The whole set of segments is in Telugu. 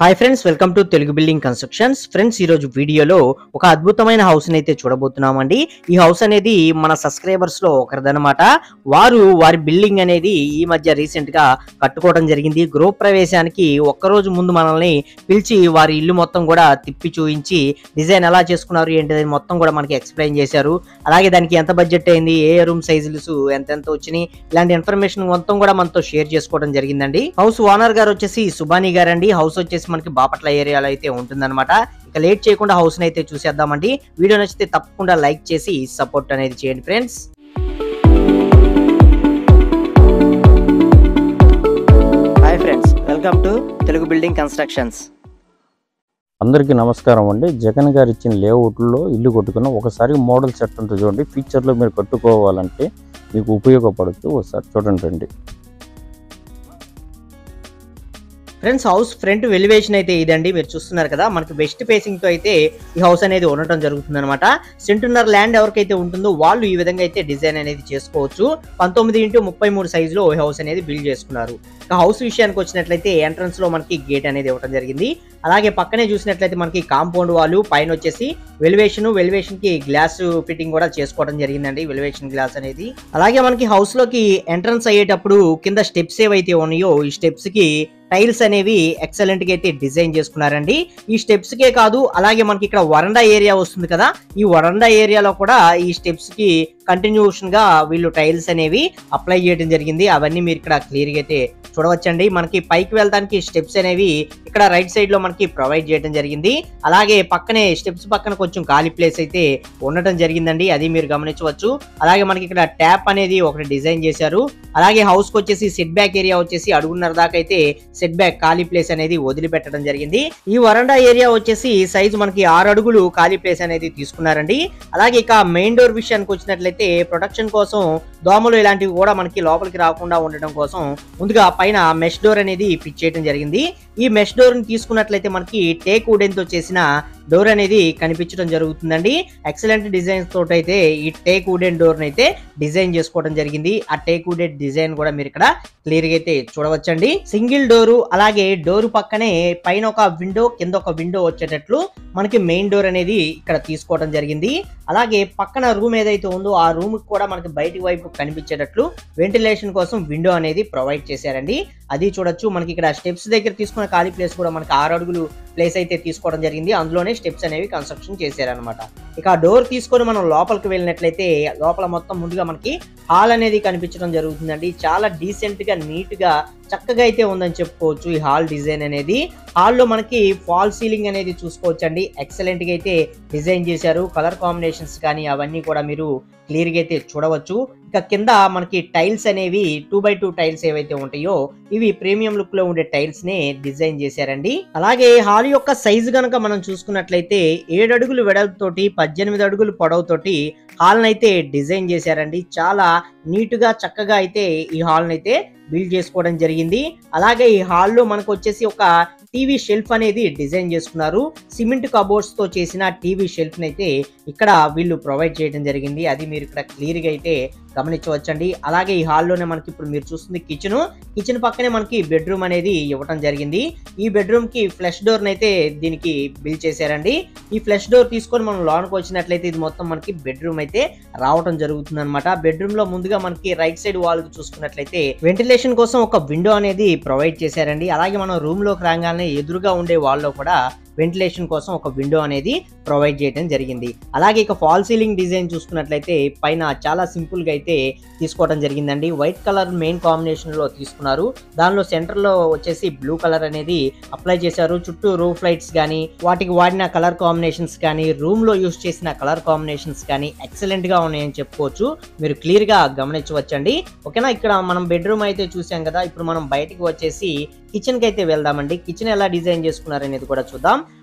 hi friends welcome to Telugu building constructions friends ఈ రోజు వీడియోలో ఒక అద్భుతమైన హౌస్ అయితే చూడబోతున్నామండి ఈ హౌస్ అనేది మన సబ్స్క్రైబర్స్ లో ఒకరిదనమాట వారు వారి బిల్డింగ్ అనేది ఈ మధ్య రీసెంట్ గా కట్టుకోవడం జరిగింది గృహ ప్రవేశానికి ఒక్కరోజు ముందు మనల్ని పిలిచి వారి ఇల్లు మొత్తం కూడా తిప్పి చూపించి డిజైన్ ఎలా చేసుకున్నారు ఏంటిదని మొత్తం కూడా మనకి ఎక్స్ప్లెయిన్ చేశారు అలాగే దానికి ఎంత బడ్జెట్ అయింది ఏ రూమ్ సైజులు ఎంత ఎంత వచ్చినాయి ఇలాంటి ఇన్ఫర్మేషన్ మొత్తం కూడా మనతో షేర్ చేసుకోవడం జరిగిందండి హౌస్ ఓనర్ గారు వచ్చేసి సుబాని గారండి హౌస్ వచ్చేసి మనకి బాపట్ల ఏరియాలో అయితే ఉంటుందన్నమాట ఇక లేట్ చేయకుండా హౌస్ అయితే చూసేద్దామండి వీడియో నచ్చితే తప్పకుండా లైక్ చేసి సపోర్ట్ అనేది చేయండి friends hi friends welcome to Telugu building constructions అందరికీ నమస్కారం అండి జగన్ గారు ఇచ్చిన లేఅవుట్లో ఇల్లు కొట్టుకున్న ఒకసారి మోడల్ సెట్ ఉంటుంది చూడండి ఫ్యూచర్లో మీరు కట్టుకోవాలంటే మీకు ఉపయోగపడుతూ ఒకసారి చూడండి రండి ఫ్రెండ్స్ హౌస్ ఫ్రంట్ వెలివేషన్ అయితే ఇదండి మీరు చూస్తున్నారు కదా మనకి వెస్ట్ ఫేసింగ్ తో అయితే ఈ హౌస్ అనేది ఉండటం జరుగుతుంది అనమాట సెంటున్నర ల్యాండ్ ఎవరికైతే ఉంటుందో వాళ్ళు ఈ విధంగా అయితే డిజైన్ అనేది చేసుకోవచ్చు పంతొమ్మిది ఇంటూ ముప్పై మూడు సైజులో ఈ హౌస్ అనేది బిల్డ్ చేసుకున్నారు ఇక హౌస్ విషయానికి వచ్చినట్లయితే ఎంట్రన్స్ లో మనకి గేట్ అనేది ఇవ్వడం జరిగింది అలాగే పక్కనే చూసినట్లయితే మనకి కాంపౌండ్ వాళ్ళు పైన వచ్చేసి వెలివేషన్ వెలివేషన్ కి గ్లాస్ ఫిట్టింగ్ కూడా చేసుకోవడం జరిగిందండి వెలివేషన్ గ్లాస్ అనేది అలాగే మనకి హౌస్ లోకి ఎంట్రన్స్ అయ్యేటప్పుడు కింద స్టెప్స్ ఏవైతే ఉన్నాయో ఈ స్టెప్స్ కి టైల్స్ అనేవి ఎక్సలెంట్ గా అయితే డిజైన్ చేసుకున్నారండి ఈ స్టెప్స్ కే కాదు అలాగే మనకి ఇక్కడ వరండా ఏరియా వస్తుంది కదా ఈ వరండా ఏరియాలో కూడా ఈ స్టెప్స్ కి కంటిన్యూషన్ గా వీళ్ళు టైల్స్ అనేవి అప్లై చేయడం జరిగింది అవన్నీ మీరు ఇక్కడ క్లియర్ గా అయితే చూడవచ్చండి మనకి పైకి వెళ్ళడానికి స్టెప్స్ అనేవి ఇక్కడ రైట్ సైడ్ లో మనకి ప్రొవైడ్ చేయడం జరిగింది అలాగే పక్కనే స్టెప్స్ పక్కన కొంచెం ఖాళీ ప్లేస్ అయితే ఉండటం జరిగిందండి అది మీరు గమనించవచ్చు అలాగే మనకి ఇక్కడ ట్యాప్ అనేది ఒకటి డిజైన్ చేశారు అలాగే హౌస్ కి వచ్చేసి సెట్ బ్యాక్ ఏరియా వచ్చేసి అడుగున్నర దాకా అయితే సెట్ బ్యాక్ ఖాళీ ప్లేస్ అనేది వదిలిపెట్టడం జరిగింది ఈ వరండా ఏరియా వచ్చేసి సైజు మనకి ఆరు అడుగులు ఖాళీ ప్లేస్ అనేది తీసుకున్నారండి అలాగే ఇక మెయిన్ డోర్ విషయానికి వచ్చినట్లయితే ప్రొటెక్షన్ కోసం దోమలు ఇలాంటివి కూడా మనకి లోపలికి రాకుండా ఉండడం కోసం ముందుగా పైన మెష్ డోర్ అనేది ఫిట్ చేయడం జరిగింది ఈ మెష్ డోర్ ని తీసుకున్నట్లయితే మనకి టేక్ వుడెన్ తో చేసిన డోర్ అనేది కనిపించడం జరుగుతుందండి ఎక్సలెంట్ డిజైన్స్ తోటి అయితే ఈ టేక్ వుడెన్ డోర్ అయితే డిజైన్ చేసుకోవడం జరిగింది ఆ టేక్ వుడెన్ డిజైన్ కూడా మీరు ఇక్కడ క్లియర్ గా అయితే చూడవచ్చండి సింగిల్ డోరు అలాగే డోరు పక్కనే పైన ఒక విండో కింద ఒక విండో వచ్చేటట్లు మనకి మెయిన్ డోర్ అనేది ఇక్కడ తీసుకోవడం జరిగింది అలాగే పక్కన రూమ్ ఏదైతే ఉందో ఆ రూమ్ కూడా మనకి బయటి వైపు కనిపించేటట్లు వెంటిలేషన్ కోసం విండో అనేది ప్రొవైడ్ చేశారండి అది చూడొచ్చు మనకి ఇక్కడ స్టెప్స్ దగ్గర తీసుకున్న ఖాళీ ప్లేస్ కూడా మనకి ఆరు అడుగులు ప్లేస్ అయితే తీసుకోవడం జరిగింది అందులోనే స్టెప్స్ అనేవి కన్స్ట్రక్షన్ చేశారనమాట ఇక ఆ డోర్ తీసుకొని మనం లోపలికి వెళ్ళినట్లయితే లోపల మొత్తం ముందుగా మనకి హాల్ అనేది కనిపించడం జరుగుతుందండి చాలా డీసెంట్ గా నీట్ గా చక్కగా అయితే ఉందని చెప్పుకోవచ్చు ఈ హాల్ డిజైన్ అనేది హాల్లో మనకి ఫాల్ సీలింగ్ అనేది చూసుకోవచ్చు అండి ఎక్సలెంట్ గా అయితే డిజైన్ చేశారు కలర్ కాంబినేషన్స్ కానీ అవన్నీ కూడా మీరు క్లియర్ గా అయితే చూడవచ్చు ఇక కింద మనకి టైల్స్ అనేవి టూ బై టూ టైల్స్ ఏవైతే ఉంటాయో ఇవి ప్రీమియం లుక్ లో ఉండే టైల్స్ నే డిజైన్ చేశారండి అలాగే హాల్ యొక్క సైజు గనక మనం చూసుకున్నట్లయితే ఏడు అడుగులు వెడల్పుతోటి పద్దెనిమిది అడుగులు పొడవుతోటి హాల్ అయితే డిజైన్ చేశారండి చాలా నీట్ గా చక్కగా అయితే ఈ హాల్ అయితే బిల్డ్ చేసుకోవడం జరిగింది అలాగే ఈ హాల్లో మనకు వచ్చేసి ఒక టీవీ షెల్ఫ్ అనేది డిజైన్ చేసుకున్నారు సిమెంట్ కబోర్డ్స్ తో చేసిన టీవీ షెల్ఫ్ అయితే ఇక్కడ వీళ్ళు ప్రొవైడ్ చేయడం జరిగింది అది మీరు ఇక్కడ క్లియర్ గా అయితే గమనించవచ్చండి అలాగే ఈ హాల్లోనే మనకి ఇప్పుడు మీరు చూస్తుంది కిచెన్ కిచెన్ పక్కనే మనకి బెడ్రూమ్ అనేది ఇవ్వడం జరిగింది ఈ బెడ్రూమ్ కి ఫ్లష్ డోర్ అయితే దీనికి బిల్డ్ చేశారండి ఈ ఫ్లష్ డోర్ తీసుకొని మనం లోనికి వచ్చినట్లయితే ఇది మొత్తం మనకి బెడ్రూమ్ అయితే రావడం జరుగుతుంది అనమాట బెడ్రూమ్ లో ముందుగా మనకి రైట్ సైడ్ వాల్ చూసుకున్నట్లయితే వెంటిలేషన్ కోసం ఒక విండో అనేది ప్రొవైడ్ చేశారండి అలాగే మనం రూమ్ లోకి రాగానే ఎదురుగా ఉండే వాల్ లో కూడా వెంటిలేషన్ కోసం ఒక విండో అనేది ప్రొవైడ్ చేయడం జరిగింది అలాగే ఇక ఫాల్ సీలింగ్ డిజైన్ చూసుకున్నట్లయితే పైన చాలా సింపుల్ గా అయితే తీసుకోవడం జరిగిందండి వైట్ కలర్ మెయిన్ కాంబినేషన్ లో తీసుకున్నారు దానిలో సెంటర్ లో వచ్చేసి బ్లూ కలర్ అనేది అప్లై చేశారు చుట్టూ రూఫ్ లైట్స్ కానీ వాటికి వాడిన కలర్ కాంబినేషన్స్ కానీ రూమ్ లో యూస్ చేసిన కలర్ కాంబినేషన్స్ కానీ ఎక్సలెంట్ గా ఉన్నాయని చెప్పుకోవచ్చు మీరు క్లియర్ గా గమనించవచ్చండి ఓకేనా ఇక్కడ మనం బెడ్రూమ్ అయితే చూసాం కదా ఇప్పుడు మనం బయటికి వచ్చేసి కిచెన్ కి అయితే వెళ్దామండి కిచెన్ ఎలా డిజైన్ చేసుకున్నారు అనేది కూడా చూద్దాం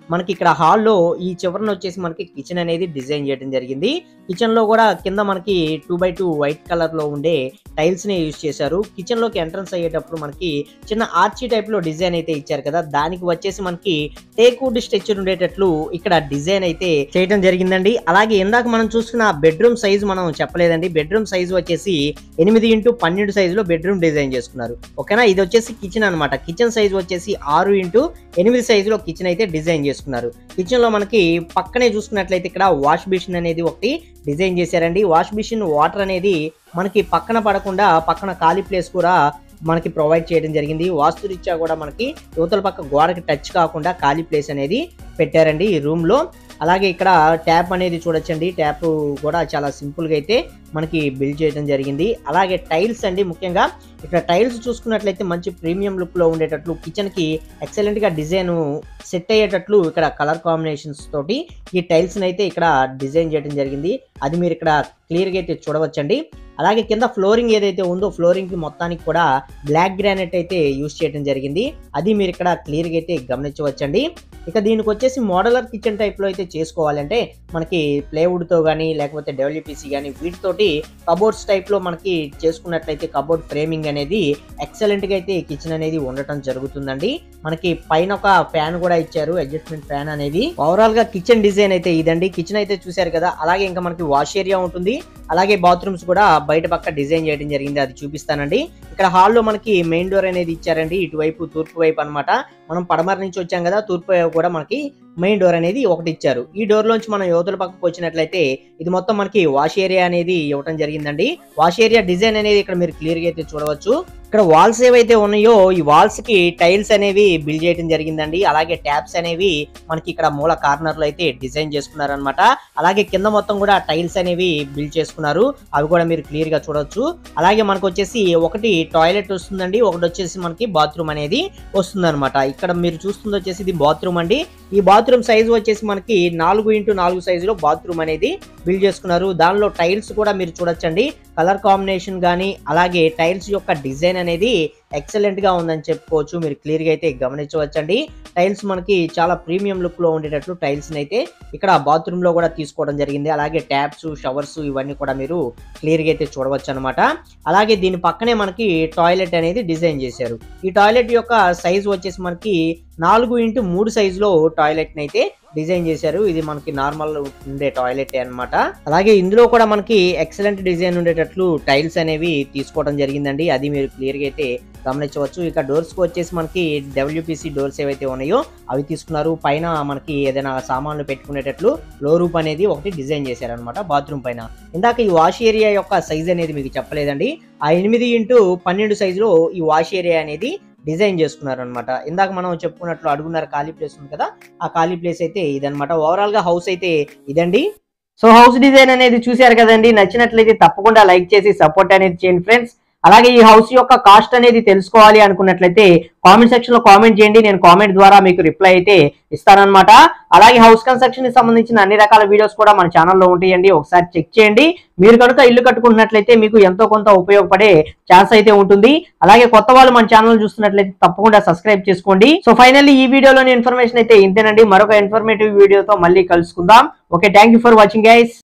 మనకి ఇక్కడ హాల్లో ఈ చివరన వచ్చేసి మనకి కిచెన్ అనేది డిజైన్ చేయడం జరిగింది కిచెన్ లో కూడా కింద మనకి two by two white colour లో ఉండే టైల్స్ ని యూజ్ చేశారు కిచెన్ లోకి ఎంట్రన్స్ అయ్యేటప్పుడు మనకి చిన్న ఆర్చి టైప్ లో డిజైన్ అయితే ఇచ్చారు కదా దానికి వచ్చేసి మనకి టేక్ వుడ్ స్ట్రక్చర్ ఉండేటట్లు ఇక్కడ డిజైన్ అయితే చేయడం జరిగిందండి అలాగే ఇందాక మనం చూసుకున్న బెడ్రూమ్ సైజ్ మనం చెప్పలేదండి బెడ్రూమ్ సైజ్ వచ్చేసి ఎనిమిది ఇంటూ పన్నెండు సైజులో బెడ్రూమ్ డిజైన్ చేసుకున్నారు ఓకేనా ఇది వచ్చేసి కిచెన్ అన్నమాట కిచెన్ సైజ్ వచ్చేసి ఆరు ఇంటూ ఎనిమిది సైజులో కిచెన్ అయితే డిజైన్ చేసుకున్నారు కిచెన్ లో మనకి పక్కనే చూసుకున్నట్లయితే ఇక్కడ వాష్ బేసిన్ అనేది ఒకటి డిజైన్ చేశారండి వాష్ బేసిన్ వాటర్ అనేది మనకి పక్కన పడకుండా పక్కన ఖాళీ ప్లేస్ కూడా మనకి ప్రొవైడ్ చేయడం జరిగింది వాస్తురీత్యా కూడా మనకి యువతల పక్క గోడకి టచ్ కాకుండా ఖాళీ ప్లేస్ అనేది పెట్టారండి ఈ రూమ్ లో అలాగే ఇక్కడ ట్యాప్ అనేది చూడొచ్చండి ట్యాప్ కూడా చాలా సింపుల్ గా అయితే మనకి బిల్డ్ చేయడం జరిగింది అలాగే టైల్స్ అండి ముఖ్యంగా ఇక్కడ టైల్స్ చూసుకున్నట్లయితే మంచి ప్రీమియం లుక్ లో ఉండేటట్లు కిచెన్ కి ఎక్సలెంట్ గా డిజైన్ సెట్ అయ్యేటట్లు ఇక్కడ కలర్ కాంబినేషన్స్ తోటి ఈ టైల్స్ అయితే ఇక్కడ డిజైన్ చేయడం జరిగింది అది మీరు ఇక్కడ క్లియర్ గా అయితే చూడవచ్చండి అలాగే కింద ఫ్లోరింగ్ ఏదైతే ఉందో ఫ్లోరింగ్ కి మొత్తానికి కూడా బ్లాక్ గ్రానైట్ అయితే యూస్ చేయడం జరిగింది అది మీరు ఇక్కడ క్లియర్ గా అయితే గమనించవచ్చండి ఇక దీనికి వచ్చేసి మోడలర్ కిచెన్ టైప్ లో అయితే చేసుకోవాలంటే మనకి ప్లేవుడ్ తో కానీ లేకపోతే డబ్ల్యూపీసీ కానీ వీటితోటి కబోర్డ్స్ టైప్ లో మనకి చేసుకున్నట్లయితే కబోర్డ్ ఫ్రేమింగ్ అనేది ఎక్సలెంట్ గా అయితే కిచెన్ అనేది ఉండటం జరుగుతుందండి మనకి పైన ఒక ఫ్యాన్ కూడా ఇచ్చారు అడ్జస్ట్మెంట్ ఫ్యాన్ అనేది ఓవరాల్ గా కిచెన్ డిజైన్ అయితే ఇదండి కిచెన్ అయితే చూశారు కదా అలాగే ఇంకా మనకి వాష్ ఏరియా ఉంటుంది అలాగే బాత్రూమ్స్ కూడా బయట పక్క డిజైన్ చేయడం జరిగింది అది చూపిస్తానండి ఇక్కడ హాల్లో మనకి మెయిన్ డోర్ అనేది ఇచ్చారండి ఇటువైపు తూర్పు వైపు అన్నమాట మనం పడమర నుంచి వచ్చాం కదా తూర్పు వైపు కూడా మనకి మెయిన్ డోర్ అనేది ఒకటి ఇచ్చారు ఈ డోర్ లోంచి మనం యువతల పక్కకు వచ్చినట్లయితే ఇది మొత్తం మనకి వాష్ ఏరియా అనేది ఇవ్వడం జరిగిందండి వాష్ ఏరియా డిజైన్ అనేది ఇక్కడ మీరు క్లియర్ గా అయితే చూడవచ్చు ఇక్కడ వాల్స్ ఏవైతే ఉన్నాయో ఈ వాల్స్ కి టైల్స్ అనేవి బిల్డ్ చేయడం జరిగిందండి అలాగే ట్యాప్స్ అనేవి మనకి ఇక్కడ మూల కార్నర్ లో అయితే డిజైన్ చేసుకున్నారనమాట అలాగే కింద మొత్తం కూడా టైల్స్ అనేవి బిల్డ్ చేసుకున్నారు అవి కూడా మీరు క్లియర్ గా చూడొచ్చు అలాగే మనకు వచ్చేసి ఒకటి టాయిలెట్ వస్తుందండి ఒకటి వచ్చేసి మనకి బాత్రూమ్ అనేది వస్తుందన్నమాట ఇక్కడ మీరు చూస్తుంది వచ్చేసి ఇది బాత్రూమ్ అండి ఈ బాత్రూమ్ సైజు వచ్చేసి మనకి నాలుగు ఇంటూ నాలుగు సైజులో బాత్రూమ్ అనేది బిల్డ్ చేసుకున్నారు దానిలో టైల్స్ కూడా మీరు చూడొచ్చండి కలర్ కాంబినేషన్ కానీ అలాగే టైల్స్ యొక్క డిజైన్ అనేది ఎక్సలెంట్ గా ఉందని చెప్పుకోవచ్చు మీరు క్లియర్ గా అయితే గమనించవచ్చండి టైల్స్ మనకి చాలా ప్రీమియం లుక్ లో ఉండేటట్లు టైల్స్ అయితే ఇక్కడ బాత్రూమ్ లో కూడా తీసుకోవడం జరిగింది అలాగే ట్యాప్స్ షవర్స్ ఇవన్నీ కూడా మీరు క్లియర్ గా అయితే చూడవచ్చు అనమాట అలాగే దీని పక్కనే మనకి టాయిలెట్ అనేది డిజైన్ చేశారు ఈ టాయిలెట్ యొక్క సైజ్ వచ్చేసి మనకి నాలుగు ఇంటూ మూడు సైజులో టాయిలెట్ అయితే డిజైన్ చేశారు ఇది మనకి నార్మల్ ఉండే టాయిలెట్ అన్నమాట అలాగే ఇందులో కూడా మనకి ఎక్సలెంట్ డిజైన్ ఉండేటట్లు టైల్స్ అనేవి తీసుకోవడం జరిగిందండి అది మీరు క్లియర్ గా అయితే గమనించవచ్చు ఇక డోర్స్ కి వచ్చేసి మనకి డబ్ల్యూపీసీ డోర్స్ ఏవైతే ఉన్నాయో అవి తీసుకున్నారు పైన మనకి ఏదైనా సామాన్లు పెట్టుకునేటట్లు లో రూప్ అనేది ఒకటి డిజైన్ చేశారనమాట బాత్రూమ్ పైన ఇందాక ఈ వాష్ ఏరియా యొక్క సైజ్ అనేది మీకు చెప్పలేదండి ఆ ఎనిమిది ఇంటూ పన్నెండు సైజులో ఈ వాష్ ఏరియా అనేది డిజైన్ చేసుకున్నారు అనమాట ఇందాక మనం చెప్పుకున్నట్లు అడుగున్నారు ఖాళీ ప్లేస్ ఉంది కదా ఆ ఖాళీ ప్లేస్ అయితే ఇదనమాట ఓవరాల్ గా హౌస్ అయితే ఇదండి సో హౌస్ డిజైన్ అనేది చూశారు కదండి నచ్చినట్లయితే తప్పకుండా లైక్ చేసి సపోర్ట్ అనేది చేయండి ఫ్రెండ్స్ అలాగే ఈ హౌస్ యొక్క కాస్ట్ అనేది తెలుసుకోవాలి అనుకున్నట్లయితే కామెంట్ సెక్షన్ లో కామెంట్ చేయండి నేను కామెంట్ ద్వారా మీకు రిప్లై అయితే ఇస్తానన్నమాట అలాగే హౌస్ కన్స్ట్రక్షన్ కి సంబంధించిన అన్ని రకాల వీడియోస్ కూడా మన ఛానల్లో ఉంటాయండి ఒకసారి చెక్ చేయండి మీరు కనుక ఇల్లు కట్టుకుంటున్నట్లయితే మీకు ఎంతో కొంత ఉపయోగపడే ఛాన్స్ అయితే ఉంటుంది అలాగే కొత్త వాళ్ళు మన ఛానల్ చూస్తున్నట్లయితే తప్పకుండా సబ్స్క్రైబ్ చేసుకోండి సో ఫైనల్లీ ఈ వీడియోలోని ఇన్ఫర్మేషన్ అయితే ఇంతేనండి మరొక ఇన్ఫర్మేటివ్ వీడియోతో మళ్ళీ కలుసుకుందాం okay thank for watching guys